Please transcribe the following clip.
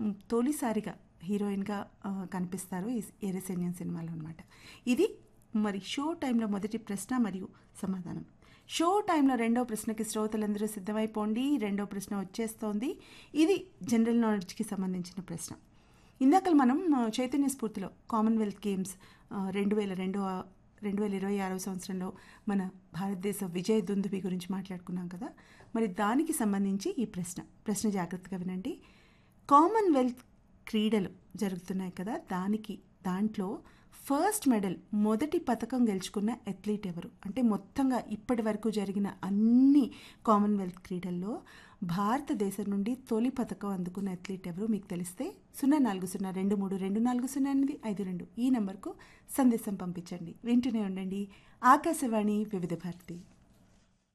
మ్, తొలిసారిగా హీరోయిన్గా ఆ, కనిపిస్తారు ఈ ఎరసేనియన్ సినిమాలో అనమాట ఇది మరి షో టైంలో మొదటి ప్రశ్న మరియు సమాధానం షో టైంలో రెండో ప్రశ్నకి శ్రోతలందరూ సిద్ధమైపోండి రెండో ప్రశ్న వచ్చేస్తోంది ఇది జనరల్ నాలెడ్జ్కి సంబంధించిన ప్రశ్న ఇందాక మనం ఆ, చైతన్య స్ఫూర్తిలో కామన్వెల్త్ గేమ్స్ ఆ, రెండు వేల రెండో రెండు వేల ఇరవై ఆరవ సంవత్సరంలో మన భారతదేశ విజయ దుందుబి గురించి మాట్లాడుకున్నాం కదా మరి దానికి సంబంధించి ఈ ప్రశ్న ప్రశ్న జాగ్రత్తగా వినండి కామన్వెల్త్ క్రీడలు జరుగుతున్నాయి కదా దానికి దాంట్లో ఫస్ట్ మెడల్ మొదటి పథకం గెలుచుకున్న అథ్లీట్ ఎవరు అంటే మొత్తంగా ఇప్పటి వరకు జరిగిన అన్ని కామన్వెల్త్ క్రీడల్లో భారతదేశం నుండి తొలి పథకం అందుకున్న అథ్లీట్ ఎవరు మీకు తెలిస్తే సున్నా నాలుగు సున్నా రెండు మూడు రెండు నాలుగు సున్నా ఎనిమిది ఐదు రెండు ఈ నంబర్కు సందేశం పంపించండి వింటూనే ఉండండి ఆకాశవాణి వివిధ భారతి